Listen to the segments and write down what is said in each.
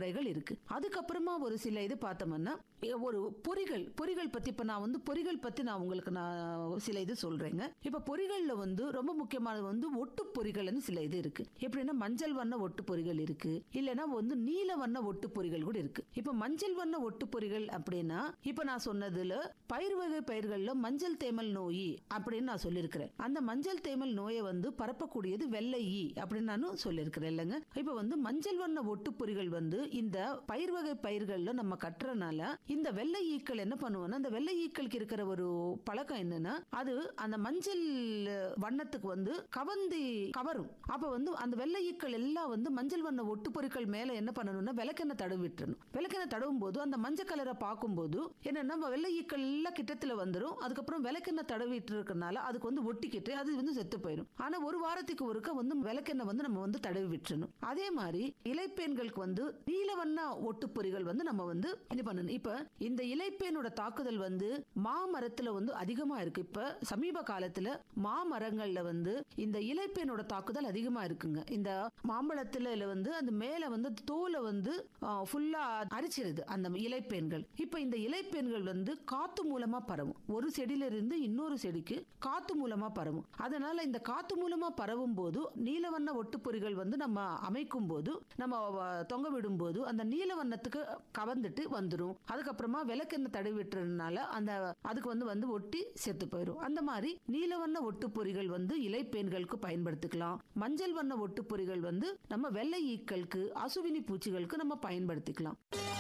வகைகள் இருக்கு அதுக்கப்புறமா ஒரு சில இது பார்த்தோம்னா எ, ஒரு பொறிகள் பொறிகள் பத்தி இப்ப நான் வந்து பொறிகள் பத்தி நான் உங்களுக்கு நான் சில இது சொல்றேங்க இப்ப பொறிகள்ல வந்து ரொம்ப முக்கியமானது வந்து ஒட்டு பொறிகள்னு சில இது இருக்கு எப்படின்னா மஞ்சள் வண்ண ஒட்டு பொறிகள் இருக்கு இல்லைன்னா வந்து நீல வண்ண ஒட்டு பொறிகள் கூட இருக்கு இப்ப மஞ்சள் வண்ண ஒட்டு பொறிகள் அப்படின்னா இப்ப நான் சொன்னதுல பயிர் வகை பயிர்கள்ல மஞ்சள் தேமல் நோய் அப்படின்னு நான் சொல்லியிருக்கிறேன் அந்த மஞ்சள் தேமல் நோயை வந்து பரப்பக்கூடியது வெள்ளை ஈ அப்படின்னு நானும் சொல்லியிருக்கிறேன் இல்லைங்க இப்ப வந்து மஞ்சள் வண்ண ஒட்டுப்பொறிகள் வந்து இந்த பயிர் வகை பயிர்கள்ல நம்ம கட்டுறனால இந்த வெள்ளை ஈக்கள் என்ன பண்ணுவோம்னா அந்த வெள்ளை ஈக்களுக்கு இருக்கிற ஒரு பழக்கம் என்னன்னா அது அந்த மஞ்சள் வண்ணத்துக்கு வந்து கவர்ந்து கவரும் அப்ப வந்து அந்த வெள்ளை ஈக்கள் எல்லாம் வந்து மஞ்சள் வண்ண ஒட்டுப்பொருட்கள் மேல என்ன பண்ணணும்னா விளக்கெண்ணெய் தடவி விட்டுறணும் விளக்கெண்ணெய் தடவும் போது அந்த மஞ்சள் கலரை பார்க்கும்போது என்னன்னா வெள்ளை ஈக்கள் எல்லாம் கிட்டத்துல வந்துடும் அதுக்கப்புறம் விளக்கெண்ணெய் தடவிட்டு இருக்கறனால அதுக்கு வந்து ஒட்டிக்கிட்டு அது வந்து செத்து போயிடும் ஆனா ஒரு வாரத்துக்கு ஒருக்க வந்து விளக்கெண்ணெய் வந்து நம்ம வந்து தடவி விட்டுறணும் அதே மாதிரி இலைப்பேன்களுக்கு வந்து நீலவண்ண ஒட்டுப்பொறிகள் வந்து நம்ம வந்து இது பண்ணணும் இப்ப இந்த இலைப்பேனோட தாக்குதல் வந்து மாமரத்துல வந்து அதிகமா இருக்கு இப்ப சமீப காலத்துல மாமரங்கள்ல வந்து இந்த இலைப்பேனோட தாக்குதல் அதிகமா இருக்குங்க இந்த மாம்பழத்துல வந்து அந்த மேல வந்து தோலை வந்து ஃபுல்லா அரிச்சிருது அந்த இலைப்பேன்கள் இப்ப இந்த இலைப்பேன்கள் வந்து காத்து மூலமா பரவும் ஒரு செடியில இருந்து இன்னொரு செடிக்கு காத்து மூலமா பரவும் அதனால இந்த காத்து மூலமா பரவும் போது நீலவண்ண ஒட்டுப்பொறிகள் வந்து நம்ம அமைக்கும் போது நம்ம வ- தொங்க விடும் போது அந்த நீல வண்ணத்துக்கு கவர்ந்துட்டு வந்துடும் அதுக்கப்புறமா விளக்கெண்ணெய் தடவி விட்டுறதுனால அந்த அதுக்கு வந்து வந்து ஒட்டி செத்து போயிடும் அந்த மாதிரி நீலவண்ண ஒட்டுப்பொறிகள் வந்து இலைப்பேன்களுக்கு பயன்படுத்திக்கலாம் மஞ்சள் வண்ண ஒட்டுப்பொறிகள் வந்து நம்ம வெள்ளை ஈக்களுக்கு அசுவினி பூச்சிகளுக்கு நம்ம பயன்படுத்திக்கலாம்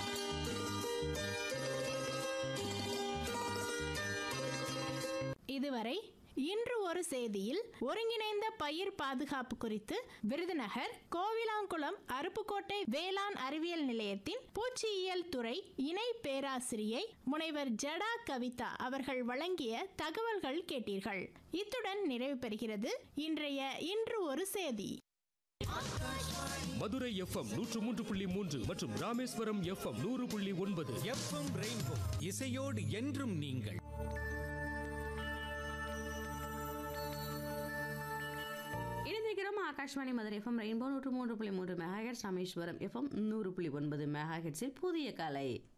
இதுவரை இன்று ஒரு செய்தியில் ஒருங்கிணைந்த பயிர் பாதுகாப்பு குறித்து விருதுநகர் கோவிலாங்குளம் அருப்புக்கோட்டை வேளாண் அறிவியல் நிலையத்தின் பூச்சியியல் துறை இணை பேராசிரியை முனைவர் ஜடா கவிதா அவர்கள் வழங்கிய தகவல்கள் கேட்டீர்கள் இத்துடன் நிறைவு பெறுகிறது இன்றைய இன்று ஒரு செய்தி மதுரை எஃப்எம் நூற்று மூன்று புள்ளி மூன்று மற்றும் ராமேஸ்வரம் எஃப்எம் நூறு புள்ளி ஒன்பது எஃப்எம் ரெயின்போ இசையோடு என்றும் நீங்கள் இணைந்திருக்கிறோம் ஆகாஷ்வாணி மதுரை எஃப்எம் ரெயின்போ நூற்று மூன்று புள்ளி மூன்று மெகாஹெட்ஸ் ராமேஸ்வரம் எஃப்எம் நூறு புள்ளி ஒன்பது மெகாஹெட்ஸில் புதிய கலை